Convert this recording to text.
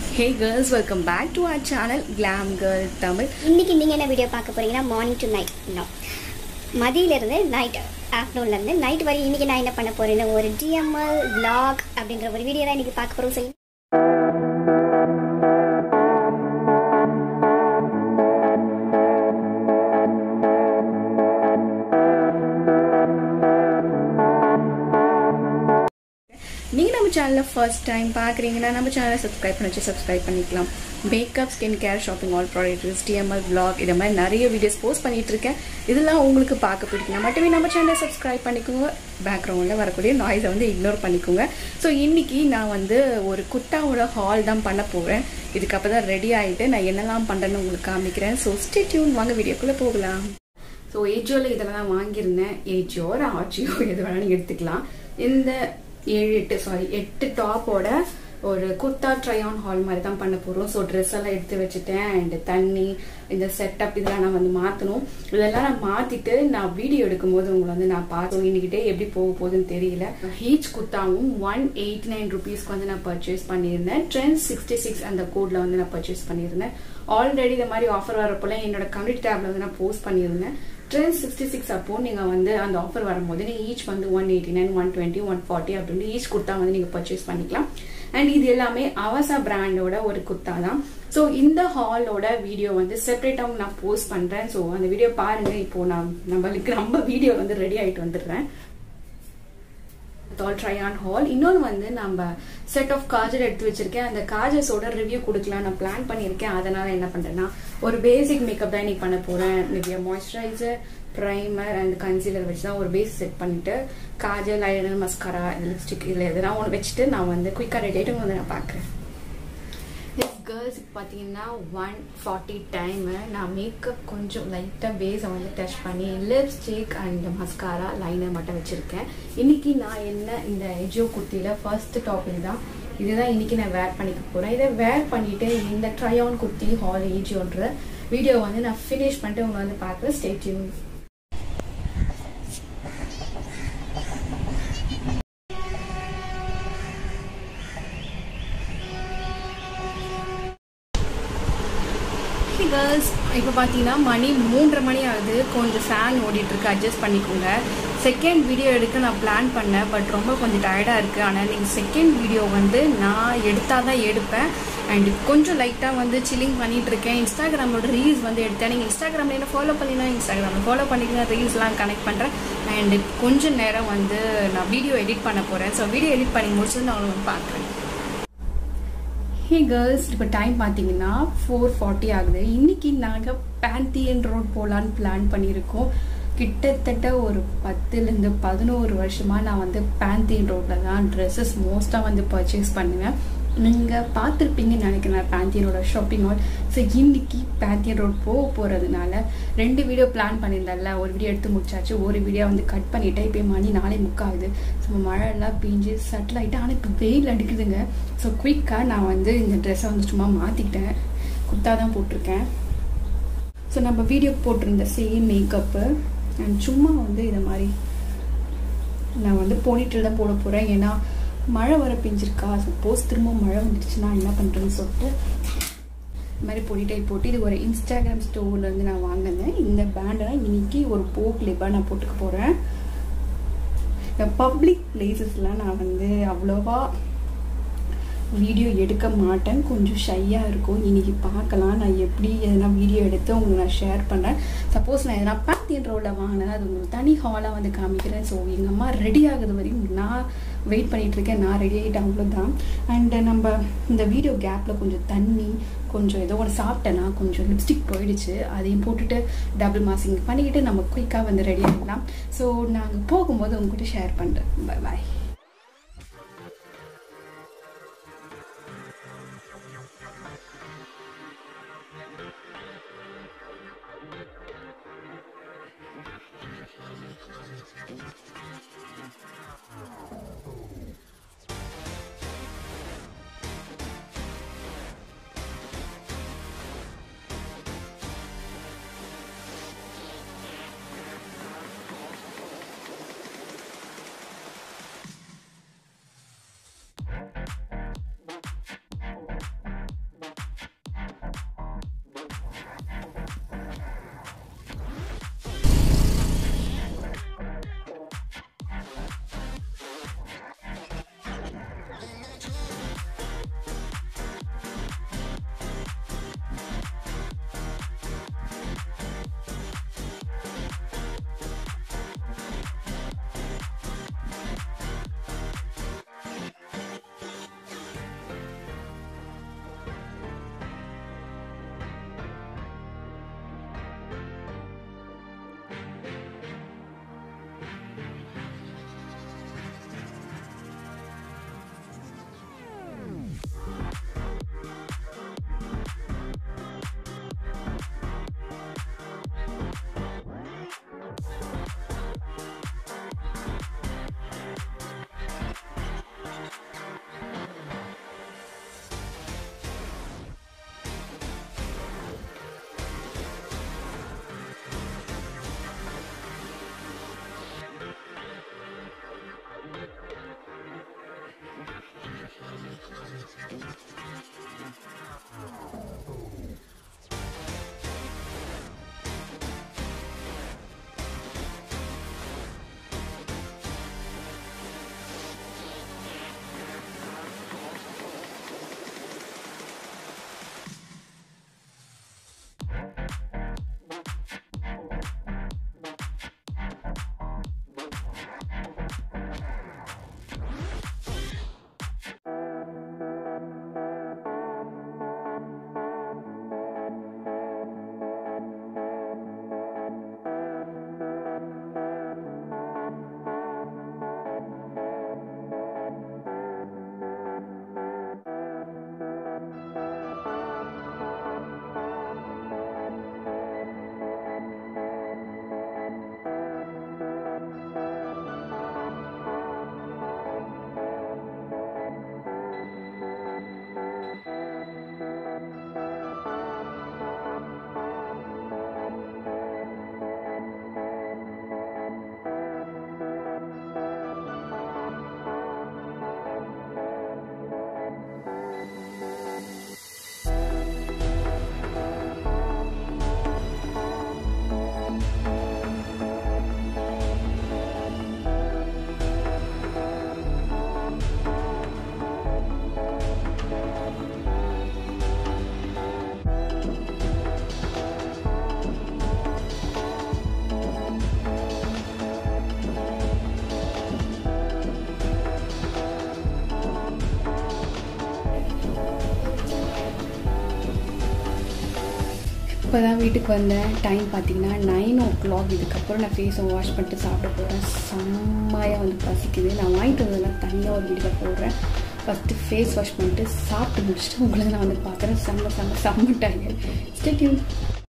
hey girls welcome back to our channel glam girl Tamil இன்னைக்கு நீங்கள் என்ன வீடியோ பார்க்க போறீங்கன்னா மார்னிங் டு நைட் நோ மதியிலேருந்து நைட் ஆஃப்டர்நூன்லேருந்து நைட் வரை இன்னைக்கு நான் என்ன பண்ண போறேன்னு ஒரு டிஎம்எல் vlog அப்படின்ற ஒரு வீடியோ தான் இன்னைக்கு பார்க்க போகிறோம் சரி நீங்கள் நம்ம சேனலில் ஃபர்ஸ்ட் டைம் பார்க்குறீங்கன்னா நம்ம சேனலை சப்ஸ்கிரைப் பண்ணி வச்சு சப்ஸ்கிரைப் பண்ணிக்கலாம் makeup skin care shopping all products TML vlog இதை மாதிரி நிறைய வீடியோஸ் போஸ்ட் பண்ணிட்டு இருக்கேன் இதெல்லாம் உங்களுக்கு பார்க்க பிடிக்கும் மட்டுமே நம்ம சேனலை சப்ஸ்கிரைப் பண்ணிக்கோங்க பேக்ரவுண்டில் வரக்கூடிய நாய்ஸை வந்து இக்னோர் பண்ணிக்கோங்க ஸோ இன்னைக்கு நான் வந்து ஒரு குர்த்தாவோட ஹால் தான் பண்ண போகிறேன் இதுக்கப்புறம் தான் ரெடி ஆகிட்டு நான் என்னெல்லாம் பண்ணுறேன்னு உங்களுக்கு காமிக்கிறேன் ஸோ ஸ்டே டியூன் வாங்க வீடியோக்குள்ளே போகலாம் ஸோ ஏஜியோவில் இதெல்லாம் தான் வாங்கியிருந்தேன் ஏஜியோ ஒரு ஆச்சியோ எது வேணாலும் நீங்கள் எடுத்துக்கலாம் இந்த ஏழு எட்டு சாரி எட்டு டாப்போட ஒரு குர்த்தா ட்ரை ஆன் ஹால் மாதிரி தான் பண்ண போகிறோம் ஸோ ட்ரெஸ் எல்லாம் எடுத்து வச்சுட்டேன் அண்ட் தண்ணி இந்த செட்டப் இதெல்லாம் நான் வந்து மாற்றணும் இதெல்லாம் நான் மாற்றிட்டு நான் வீடியோ எடுக்கும்போது உங்களை வந்து நான் பார்த்தோம் இன்னைக்கிட்டே எப்படி போக போகுதுன்னு தெரியல ஹீச் குர்த்தாவும் ஒன் எயிட்டி நைன் ருபீஸ்க்கு வந்து நான் பர்ச்சேஸ் பண்ணியிருந்தேன் ட்ரெண்ட் சிக்ஸ்டி சிக்ஸ் அந்த கோடில் வந்து நான் பர்ச்சேஸ் பண்ணியிருந்தேன் ஆல்ரெடி இந்த மாதிரி ஆஃபர் வரப்போல என்னோட கம்யூனிட்டி டேப்ல வந்து நான் போஸ்ட் பண்ணியிருந்தேன் ட்ரெண்ட் சிக்ஸ்டி சிக்ஸ் அப்போ நீங்க வந்து அந்த ஆஃபர் வரும்போது நீங்க ஈச் வந்து one eighty nine one twenty one forty அப்படின்னு ஈச் குர்த்தா வந்து நீங்க பர்ச்சேஸ் பண்ணிக்கலாம் அண்ட் இது எல்லாமே அவசா பிராண்டோட ஒரு குர்த்தா தான் ஸோ இந்த ஹாலோட வீடியோ வந்து செப்பரேட்டாகவும் நான் போஸ்ட் பண்றேன் ஸோ அந்த வீடியோ பாருங்க இப்போ நான் நம்மளுக்கு நம்ம வீடியோ வந்து ரெடி ஆயிட்டு வந்துடுறேன் ஆல் ட்ரை ஆன் ஹால் இன்னொன்று வந்து நம்ம செட் ஆஃப் காஜல் எடுத்து வச்சிருக்கேன் அந்த காஜல்ஸோட ரிவ்யூ கொடுக்கலாம் நான் பிளான் பண்ணியிருக்கேன் அதனால என்ன பண்றேன்னா ஒரு பேசிக் மேக்கப் தான் இன்னைக்கு பண்ண போறேன் நிறைய மாய்ஸ்சரைசர் ப்ரைமர் அண்ட் கன்சீலர் வச்சு தான் ஒரு பேஸ் செட் பண்ணிட்டு காஜல் ஐலனர் மஸ்காரா லிப்ஸ்டிக் இதில் எதனா ஒன்று வச்சுட்டு நான் வந்து குயிக்காக ரெடி ஆகிட்டு வந்து நான் பார்க்குறேன் கேர்ள்ஸ் பார்த்தீங்கன்னா ஒன் ஃபார்ட்டி டைமு நான் மேக்கப் கொஞ்சம் லைட்டாக பேஸை வந்து டச் பண்ணி லிப்ஸ்டிக் அண்ட் மஸ்காரா லைனர் மட்டும் வச்சுருக்கேன் இன்னைக்கு நான் என்ன இந்த எஜோ குர்த்தியில் ஃபர்ஸ்ட் டாப் இதுதான் இதுதான் இன்னைக்கு நான் வேர் பண்ணிக்க போகிறேன் இதை வேர் பண்ணிட்டு இந்த ட்ரை ஆன் குர்த்தி ஹால் ஏஜியோன்ற வீடியோ வந்து நான் ஃபினிஷ் பண்ணிட்டு உங்களை வந்து பார்க்குறேன் ஸ்டேட்யூன் கேர்ள்ஸ் இப்போ பார்த்தீங்கன்னா மணி மூன்றரை மணி ஆகுது கொஞ்சம் ஃபேன் ஓடிட்டுருக்கு அட்ஜஸ்ட் பண்ணிக்கோங்க செகண்ட் வீடியோ எடுக்க நான் பிளான் பண்ணேன் பட் ரொம்ப கொஞ்சம் டயர்டாக இருக்குது ஆனால் நீங்கள் செகண்ட் வீடியோ வந்து நான் எடுத்தால் தான் எடுப்பேன் அண்ட் கொஞ்சம் லைட்டாக வந்து சில்லிங் பண்ணிட்டு இருக்கேன் இன்ஸ்டாகிராமோட ரீல்ஸ் வந்து எடுத்தேன் நீங்கள் இன்ஸ்டாகிராமில் என்ன ஃபாலோ பண்ணினா இன்ஸ்டாகிராமில் ஃபாலோ பண்ணிக்கங்க ரீல்ஸ்லாம் கனெக்ட் பண்ணுறேன் அண்ட் கொஞ்சம் நேரம் வந்து நான் வீடியோ எடிட் பண்ண போகிறேன் ஸோ வீடியோ எடிட் பண்ணி முடிச்சது நான் உங்களுக்கு பார்க்குறேன் ஹே கேர்ள்ஸ் இப்போ டைம் பார்த்தீங்கன்னா ஃபோர் ஃபார்ட்டி ஆகுது இன்னைக்கு நாங்கள் பேந்தியன் ரோட் போகலான்னு பிளான் பண்ணியிருக்கோம் கிட்டத்தட்ட ஒரு பத்துலேருந்து பதினோரு வருஷமாக நான் வந்து பேந்தியன் ரோட்டில் தான் ட்ரெஸ்ஸஸ் மோஸ்ட்டாக வந்து பர்ச்சேஸ் பண்ணுவேன் நீங்கள் பார்த்துருப்பீங்கன்னு நினைக்கிறேன் பேந்தியனோட ஷாப்பிங் மால் ஸோ இன்னைக்கு பேந்தியன் ரோட் போக போகிறதுனால ரெண்டு வீடியோ பிளான் பண்ணியிருந்தேன்ல ஒரு வீடியோ எடுத்து முடிச்சாச்சு ஒரு வீடியோ வந்து கட் பண்ணிட்டேன் இப்போ மணி நாளை முக்காகுது ஸோ மழை எல்லாம் பெஞ்சு சட்டில் ஆகிட்டு ஆனால் இப்போ வெயில் அடிக்குதுங்க ஸோ குயிக்காக நான் வந்து இந்த ட்ரெஸ்ஸை வந்து சும்மா மாற்றிக்கிட்டேன் குர்த்தா தான் போட்டிருக்கேன் ஸோ நம்ம வீடியோ போட்டிருந்த சேம் மேக்கப்பு அண்ட் சும்மா வந்து இதை மாதிரி நான் வந்து போனிட்டில் தான் போட போகிறேன் ஏன்னா மழை வர பெஞ்சிருக்கா சப்போஸ் திரும்ப மழை வந்துடுச்சுன்னா என்ன பண்ணுறேன்னு சொல்லிட்டு இந்த மாதிரி பொடிட்டை போட்டு இது ஒரு இன்ஸ்டாகிராம் ஸ்டோர்லேருந்து நான் வாங்கினேன் இந்த பேண்டை இன்னைக்கு ஒரு போ கிளிப்பாக நான் போட்டுக்க போகிறேன் இந்த பப்ளிக் பிளேசஸ்லாம் நான் வந்து அவ்வளோவா வீடியோ எடுக்க மாட்டேன் கொஞ்சம் ஷையாக இருக்கும் இன்னைக்கு பார்க்கலாம் நான் எப்படி எதனா வீடியோ எடுத்து உங்களுக்கு நான் ஷேர் பண்ணுறேன் சப்போஸ் நான் எதனா பேத்தியன் ரோலில் வாங்கினேன் அது உங்களுக்கு தனி ஹாலாக வந்து காமிக்கிறேன் ஸோ எங்கள் அம்மா ரெடி ஆகுது வரையும் நான் வெயிட் பண்ணிகிட்ருக்கேன் நான் ரெடி ஆகிட்டேன் அவ்வளோதான் அண்டு நம்ம இந்த வீடியோ கேப்பில் கொஞ்சம் தண்ணி கொஞ்சம் ஏதோ ஒன்று சாப்பிட்டேன்னா கொஞ்சம் லிப்ஸ்டிக் போயிடுச்சு அதையும் போட்டுட்டு டபுள் மாசிங் பண்ணிக்கிட்டு நம்ம குயிக்காக வந்து ரெடி ஆகிடலாம் ஸோ நாங்கள் போகும்போது உங்ககிட்ட ஷேர் பண்ணுறேன் பாய் பாய் இப்போ தான் வீட்டுக்கு வந்தேன் டைம் பார்த்தீங்கன்னா நைன் ஓ கிளாக் இதுக்கப்புறம் நான் ஃபேஸை வாஷ் பண்ணிட்டு சாப்பிட போகிறேன் செம்மையாக வந்து பசிக்குது நான் வாங்கிட்டு வந்ததெல்லாம் தனியாக ஒரு வீடியோ போடுறேன் ஃபஸ்ட்டு ஃபேஸ் வாஷ் பண்ணிட்டு சாப்பிட்டு முடிச்சுட்டு உங்களை நான் வந்து பார்க்குறேன் செம்ம செம்ம செம்ம டயர் ஸ்டேட்யூன்